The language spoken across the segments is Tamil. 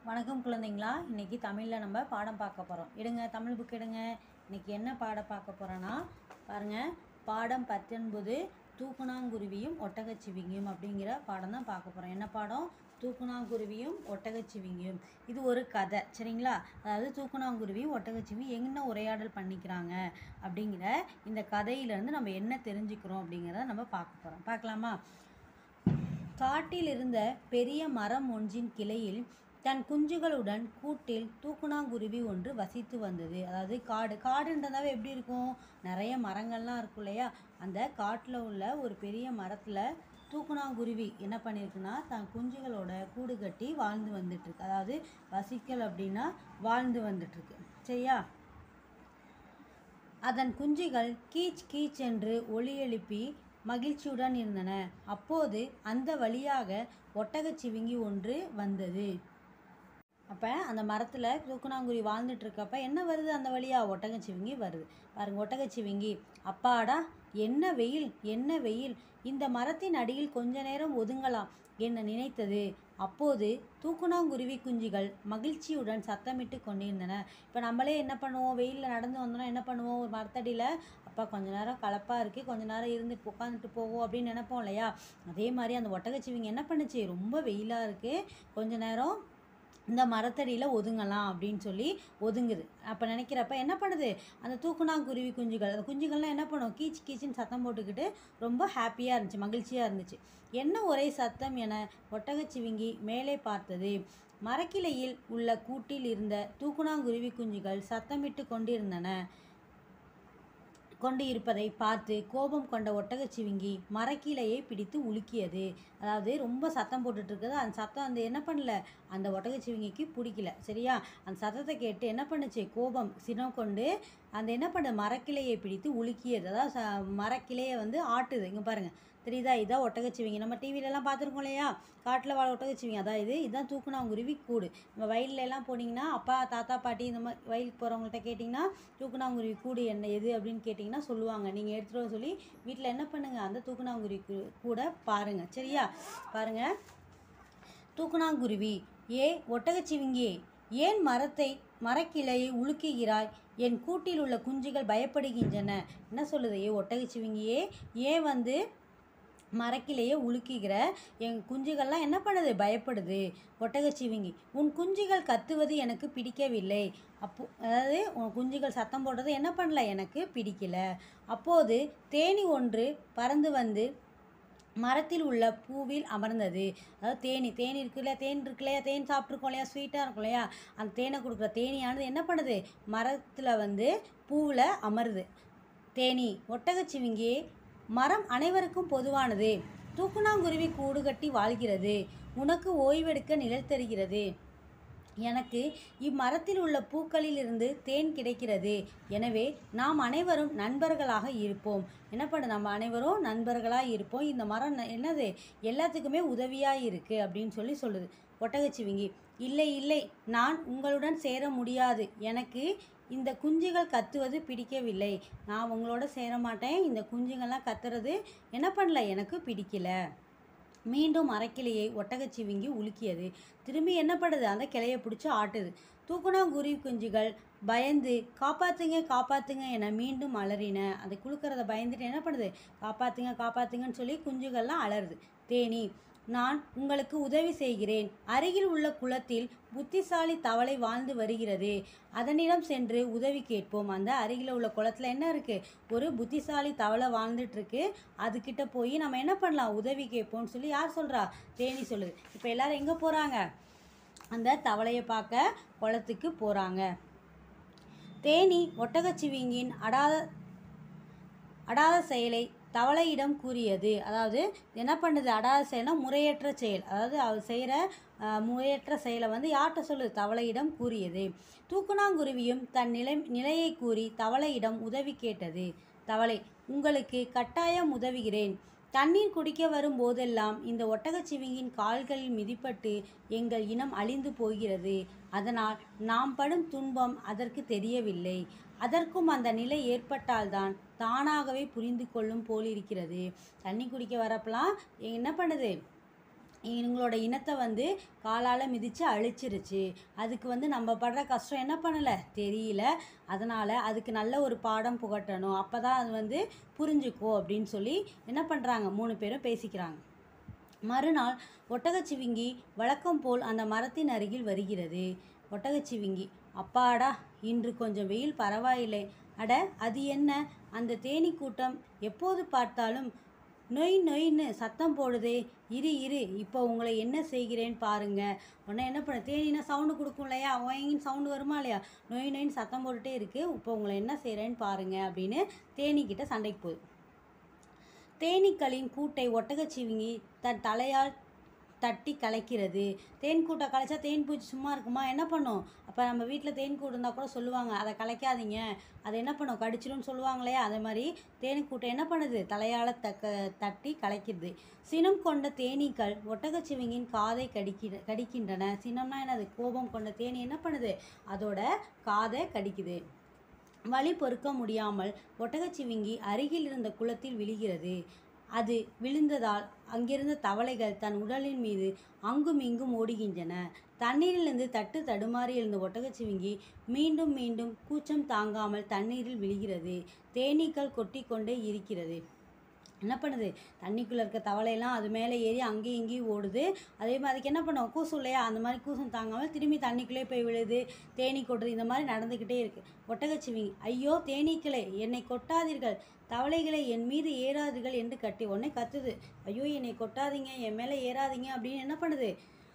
வணக்கம் குழந்தைங்களா இன்னைக்கு தமிழில் நம்ம பாடம் பார்க்க போகிறோம் எடுங்க தமிழ் புக் எடுங்க இன்னைக்கு என்ன பாடம் பார்க்க போகிறோன்னா பாருங்க பாடம் பத்தொன்பது தூக்குனாங்குருவியும் ஒட்டகச்சிவிங்கியும் அப்படிங்கிற பாடம் தான் பார்க்க போகிறோம் என்ன பாடம் தூக்குனாங்குருவியும் ஒட்டகச்சிவிங்கியும் இது ஒரு கதை சரிங்களா அதாவது தூக்குனாங்குருவியும் ஒட்டகச்சிவியும் என்ன உரையாடல் பண்ணிக்கிறாங்க அப்படிங்கிற இந்த கதையிலேருந்து நம்ம என்ன தெரிஞ்சுக்கிறோம் அப்படிங்கிறத நம்ம பார்க்க போகிறோம் பார்க்கலாமா காட்டில் இருந்த பெரிய மரம் ஒன்றின் கிளையில் தன் குஞ்சுகளுடன் கூட்டில் தூக்குனாங்குருவி ஒன்று வசித்து வந்தது அதாவது காடு காடுன்றதாவே எப்படி இருக்கும் நிறைய மரங்கள்லாம் இருக்கும் இல்லையா அந்த காட்டில் உள்ள ஒரு பெரிய மரத்தில் தூக்குனாங்குருவி என்ன பண்ணியிருக்குன்னா தன் குஞ்சுகளோட கூடு கட்டி வாழ்ந்து வந்துட்டுருக்கு அதாவது வசிக்கல் அப்படின்னா வாழ்ந்து வந்துட்டுருக்கு சரியா அதன் குஞ்சுகள் கீச் கீச் என்று ஒலி எழுப்பி மகிழ்ச்சியுடன் இருந்தன அப்போது அந்த வழியாக ஒட்டகச்சிவிங்கி ஒன்று வந்தது அப்போ அந்த மரத்தில் தூக்குனாங்குருவி வாழ்ந்துட்டு இருக்கப்ப என்ன வருது அந்த வழியாக ஒட்டகச்சிவிங்கி வருது பாருங்க ஒட்டகச்சிவிங்கி அப்பாடா என்ன வெயில் என்ன வெயில் இந்த மரத்தின் அடியில் கொஞ்ச நேரம் ஒதுங்கலாம் என்ன நினைத்தது அப்போது தூக்குனாங்குருவி குஞ்சுகள் மகிழ்ச்சியுடன் சத்தமிட்டு கொண்டிருந்தன இப்போ நம்மளே என்ன பண்ணுவோம் வெயிலில் நடந்து வந்தோம்னா என்ன பண்ணுவோம் ஒரு மரத்தடியில் அப்பா கொஞ்ச நேரம் கலப்பாக இருக்குது கொஞ்ச நேரம் இருந்து உட்காந்துட்டு போகும் அப்படின்னு நினைப்போம் இல்லையா அதே மாதிரி அந்த ஒட்டகச்சிவிங்க என்ன பண்ணுச்சு ரொம்ப வெயிலாக இருக்குது கொஞ்ச நேரம் இந்த மரத்தடியில் ஒதுங்கலாம் அப்படின்னு சொல்லி ஒதுங்குது அப்போ நினைக்கிறப்ப என்ன பண்ணுது அந்த தூக்குனாங்குருவி குஞ்சுகள் அந்த குஞ்சுகள்லாம் என்ன பண்ணும் கீச் கீச்சுன்னு சத்தம் போட்டுக்கிட்டு ரொம்ப ஹாப்பியாக இருந்துச்சு மகிழ்ச்சியாக இருந்துச்சு என்ன ஒரே சத்தம் என ஒட்டகச்சிவிங்கி மேலே பார்த்தது மரக்கிளையில் உள்ள கூட்டில் இருந்த தூக்குனாங்குருவி குஞ்சுகள் சத்தமிட்டு கொண்டிருந்தன கொண்டு இருப்பதை பார்த்து கோபம் கொண்ட ஒட்டகச்சிவிங்கி மரக்கீளையை பிடித்து உலுக்கியது அதாவது ரொம்ப சத்தம் போட்டுட்டு இருக்குது அந்த சத்தம் அந்த என்ன பண்ணல அந்த ஒட்டகச்சிவிங்கிக்கு பிடிக்கல சரியா அந்த சத்தத்தை கேட்டு என்ன பண்ணுச்சு கோபம் சினம் கொண்டு அந்த என்ன பண்ண மரக்கிளையை பிடித்து உலுக்கியது அதாவது ச- மரக்கிளையை வந்து ஆட்டுது இங்கே பாருங்க தெரியுதா இதான் ஒட்டகச்சிவிங்கி நம்ம டிவிலெலாம் பார்த்துருக்கோம் இல்லையா காட்டில் வாழ ஒட்டகச்சிவிங்கி அதான் இது இதுதான் தூக்குனாங்குருவி கூடு நம்ம வயல்ல எல்லாம் போனீங்கன்னா அப்பா தாத்தா பாட்டி இந்த மாதிரி வயலுக்கு போகிறவங்கள்ட்ட கேட்டிங்கன்னா தூக்குனாங்குருவி கூடு என்ன எது அப்படின்னு கேட்டிங்கன்னா சொல்லுவாங்க நீங்கள் எடுத்துகிட்டு வர சொல்லி வீட்டில் என்ன பண்ணுங்கள் அந்த தூக்குனாங்குருவி கூ- கூட பாருங்கள் சரியா பாருங்கள் தூக்குனாங்குருவி ஏ ஒட்டகச்சிவிங்கியே ஏன் மரத்தை மரக்கிளையை உலுக்குகிறாய் என் கூட்டில் உள்ள குஞ்சுகள் பயப்படுகின்றன என்ன சொல்லுது ஏ ஒட்டகச்சிவிங்கியே ஏன் வந்து மரக்கிளையே உலுக்குகிற என் குஞ்சுகள்லாம் என்ன பண்ணுது பயப்படுது ஒட்டகச்சிவிங்கி உன் குஞ்சுகள் கத்துவது எனக்கு பிடிக்கவில்லை அப்போ அதாவது உன் குஞ்சுகள் சத்தம் போடுறது என்ன பண்ணல எனக்கு பிடிக்கல அப்போது தேனி ஒன்று பறந்து வந்து மரத்தில் உள்ள பூவில் அமர்ந்தது அதாவது தேனி தேனி இருக்கு இல்லையா தேன் இருக்கு இல்லையா தேன் சாப்பிட்ருக்கோம் இல்லையா ஸ்வீட்டாக இருக்கும் இல்லையா அந்த தேனை கொடுக்குற தேனியானது என்ன பண்ணுது மரத்தில் வந்து பூவில் அமருது தேனி ஒட்டகச்சிவிங்கி மரம் அனைவருக்கும் பொதுவானது தூக்குனாங்குருவி கூடு கட்டி வாழ்கிறது உனக்கு ஓய்வெடுக்க நிழல் தருகிறது எனக்கு இம்மரத்தில் உள்ள பூக்களிலிருந்து தேன் கிடைக்கிறது எனவே நாம் அனைவரும் நண்பர்களாக இருப்போம் என்ன பண்ணு நம்ம அனைவரும் நண்பர்களாக இருப்போம் இந்த மரம் ந- என்னது எல்லாத்துக்குமே உதவியாக இருக்குது அப்படின்னு சொல்லி சொல்லுது ஒட்டகச்சிவிங்கி இல்லை இல்லை நான் உங்களுடன் சேர முடியாது எனக்கு இந்த குஞ்சுகள் கத்துவது பிடிக்கவில்லை நான் உங்களோட சேர மாட்டேன் இந்த குஞ்சுங்கள்லாம் கத்துறது என்ன பண்ணல எனக்கு பிடிக்கல மீண்டும் மரக்கிளையை ஒட்டகச்சிவிங்கி உலுக்கியது திரும்பி என்ன பண்ணுது அந்த கிளையை பிடிச்சி ஆட்டுது தூக்குனாங்குருவி குஞ்சுகள் பயந்து காப்பாத்துங்க காப்பாத்துங்க என மீண்டும் அலறின அது குலுக்கிறத பயந்துட்டு என்ன பண்ணுது காப்பாத்துங்க காப்பாத்துங்கன்னு சொல்லி குஞ்சுகள்லாம் அலறுது தேனி நான் உங்களுக்கு உதவி செய்கிறேன் அருகில் உள்ள குளத்தில் புத்திசாலி தவளை வாழ்ந்து வருகிறது அதனிடம் சென்று உதவி கேட்போம் அந்த அருகில் உள்ள குளத்துல என்ன இருக்கு ஒரு புத்திசாலி தவளை வாழ்ந்துட்டு இருக்கு அதுகிட்ட போய் நம்ம என்ன பண்ணலாம் உதவி கேட்போம்னு சொல்லி யார் சொல்றா தேனி சொல்லுது இப்போ எல்லாரும் எங்கே போகிறாங்க அந்த தவளையை பார்க்க குளத்துக்கு போகிறாங்க தேனி ஒட்டகச்சிவிங்கின் அடாத அடாத செயலை தவளையிடம் கூறியது அதாவது என்ன பண்ணுது அடாத செயல்னா முறையற்ற செயல் அதாவது அவர் செய்கிற முறையற்ற செயலை வந்து யார்கிட்ட சொல்லுது தவளையிடம் கூறியது தூக்குனாங்குருவியும் தன் நிலை நிலையை கூறி தவளையிடம் உதவி கேட்டது தவளை உங்களுக்கு கட்டாயம் உதவுகிறேன் தண்ணீர் குடிக்க வரும் போதெல்லாம் இந்த ஒட்டகச்சிவிங்கின் கால்களில் மிதிப்பட்டு எங்கள் இனம் அழிந்து போகிறது அதனால் நாம் படும் துன்பம் அதற்கு தெரியவில்லை அதற்கும் அந்த நிலை ஏற்பட்டால்தான் தானாகவே புரிந்து கொள்ளும் போலிருக்கிறது தண்ணி குடிக்க வரப்பெல்லாம் என்ன பண்ணுது இவங்களோட இனத்தை வந்து காலால் மிதித்து அழிச்சிருச்சு அதுக்கு வந்து நம்ம படுற கஷ்டம் என்ன பண்ணலை தெரியல அதனால் அதுக்கு நல்ல ஒரு பாடம் புகட்டணும் அப்போ தான் அது வந்து புரிஞ்சுக்கோ அப்படின்னு சொல்லி என்ன பண்ணுறாங்க மூணு பேரும் பேசிக்கிறாங்க மறுநாள் ஒட்டகச்சிவிங்கி வழக்கம் போல் அந்த மரத்தின் அருகில் வருகிறது ஒட்டகச்சிவிங்கி அப்பாடா இன்று கொஞ்சம் வெயில் பரவாயில்லை அட அது என்ன அந்த தேனீ கூட்டம் எப்போது பார்த்தாலும் நொய் நொய்ன்னு சத்தம் போடுதே இரு இரு இப்போ உங்களை என்ன செய்கிறேன் பாருங்க உடனே என்ன பண்ண தேனினா சவுண்டு கொடுக்கும் இல்லையா ஒயங்கின்னு சவுண்டு வருமா இல்லையா நொய் நொயின்னு சத்தம் போட்டுட்டே இருக்கு இப்போ உங்களை என்ன செய்கிறேன்னு பாருங்க அப்படின்னு தேனீக்கிட்ட சண்டைக்கு போகுது தேனீக்களின் கூட்டை ஒட்டகச்சிவிங்கி தன் தலையால் தட்டி கலைக்கிறது தேன் கூட்டை கலைச்சா தேன் பூச்சி சும்மா இருக்குமா என்ன பண்ணும் அப்போ நம்ம வீட்டில் தேன் கூடு இருந்தால் கூட சொல்லுவாங்க அதை கலைக்காதீங்க அதை என்ன பண்ணும் கடிச்சிடும்னு சொல்லுவாங்களே அதே மாதிரி தேனீ கூட்டை என்ன பண்ணுது தலையால் தக்க தட்டி கலைக்கிறது சினம் கொண்ட தேனீக்கள் ஒட்டகச்சிவிங்கின் காதை கடிக்கிற கடிக்கின்றன சினம்னா என்னது கோபம் கொண்ட தேனி என்ன பண்ணுது அதோட காதை கடிக்குது வலி பொறுக்க முடியாமல் ஒட்டகச்சிவிங்கி அருகில் இருந்த குளத்தில் விழுகிறது அது விழுந்ததால் அங்கிருந்த தவளைகள் தன் உடலின் மீது அங்கும் இங்கும் ஓடுகின்றன தண்ணீரிலிருந்து தட்டு தடுமாறி எழுந்த ஒட்டகச்சிவிங்கி மீண்டும் மீண்டும் கூச்சம் தாங்காமல் தண்ணீரில் விழுகிறது தேனீக்கள் கொட்டிக்கொண்டே இருக்கிறது என்ன பண்ணுது தண்ணிக்குள்ளே இருக்க தவளையெல்லாம் அது மேலே ஏறி அங்கேயும் இங்கேயும் ஓடுது அதே மாதிரி அதுக்கு என்ன பண்ணும் கூசம் இல்லையா அந்த மாதிரி கூசம் தாங்காமல் திரும்பி தண்ணிக்குள்ளே போய் விழுது தேனீ கொட்டுறது இந்த மாதிரி நடந்துக்கிட்டே இருக்குது ஒட்டகச்சிவிங்கி ஐயோ தேனீக்களே என்னை கொட்டாதீர்கள் தவளைகளை என் மீது ஏறாதீர்கள் என்று கட்டி உடனே கத்துது ஐயோ என்னை கொட்டாதீங்க என் மேலே ஏறாதீங்க அப்படின்னு என்ன பண்ணுது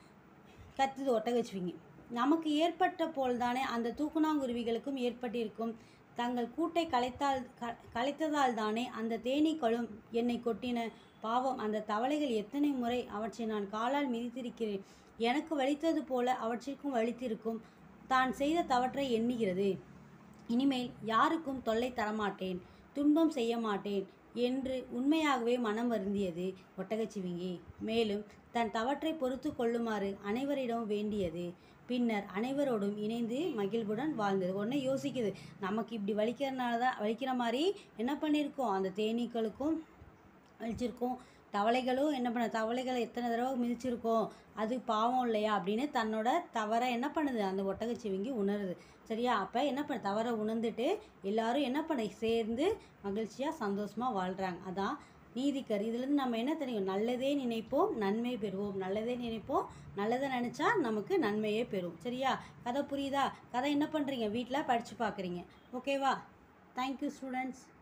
கத்துது ஒட்டகச்சிவிங்கி நமக்கு ஏற்பட்ட போல்தானே அந்த தூக்குனாங்குருவிகளுக்கும் ஏற்பட்டிருக்கும் தங்கள் கூட்டை கலைத்தால் க கலைத்ததால் தானே அந்த தேனீக்களும் என்னை கொட்டின பாவம் அந்த தவளைகள் எத்தனை முறை அவற்றை நான் காலால் மிதித்திருக்கிறேன் எனக்கு வலித்தது போல அவற்றிற்கும் வலித்திருக்கும் தான் செய்த தவற்றை எண்ணுகிறது இனிமேல் யாருக்கும் தொல்லை தரமாட்டேன் துன்பம் செய்ய மாட்டேன் என்று உண்மையாகவே மனம் வருந்தியது ஒட்டகச்சிவிங்கி மேலும் தன் தவற்றை பொறுத்து கொள்ளுமாறு அனைவரிடம் வேண்டியது பின்னர் அனைவரோடும் இணைந்து மகிழ்வுடன் வாழ்ந்தது உடனே யோசிக்குது நமக்கு இப்படி வலிக்கிறனால தான் வலிக்கிற மாதிரி என்ன பண்ணியிருக்கோம் அந்த தேனீக்களுக்கும் வலிச்சிருக்கோம் தவளைகளும் என்ன பண்ண தவளைகளை எத்தனை தடவை மிதிச்சிருக்கோம் அது பாவம் இல்லையா அப்படின்னு தன்னோட தவறை என்ன பண்ணுது அந்த ஒட்டகச்சிவிங்கி உணருது சரியா அப்போ என்ன பண்ண தவறை உணர்ந்துட்டு எல்லாரும் என்ன பண்ண சேர்ந்து மகிழ்ச்சியாக சந்தோஷமாக வாழ்கிறாங்க அதான் நீதிக்கர் இதுலேருந்து நம்ம என்ன தெரியும் நல்லதே நினைப்போம் நன்மை பெறுவோம் நல்லதே நினைப்போம் நல்லதை நினச்சா நமக்கு நன்மையே பெறும் சரியா கதை புரியுதா கதை என்ன பண்ணுறீங்க வீட்டில் படித்து பார்க்குறீங்க ஓகேவா தேங்க்யூ ஸ்டூடெண்ட்ஸ்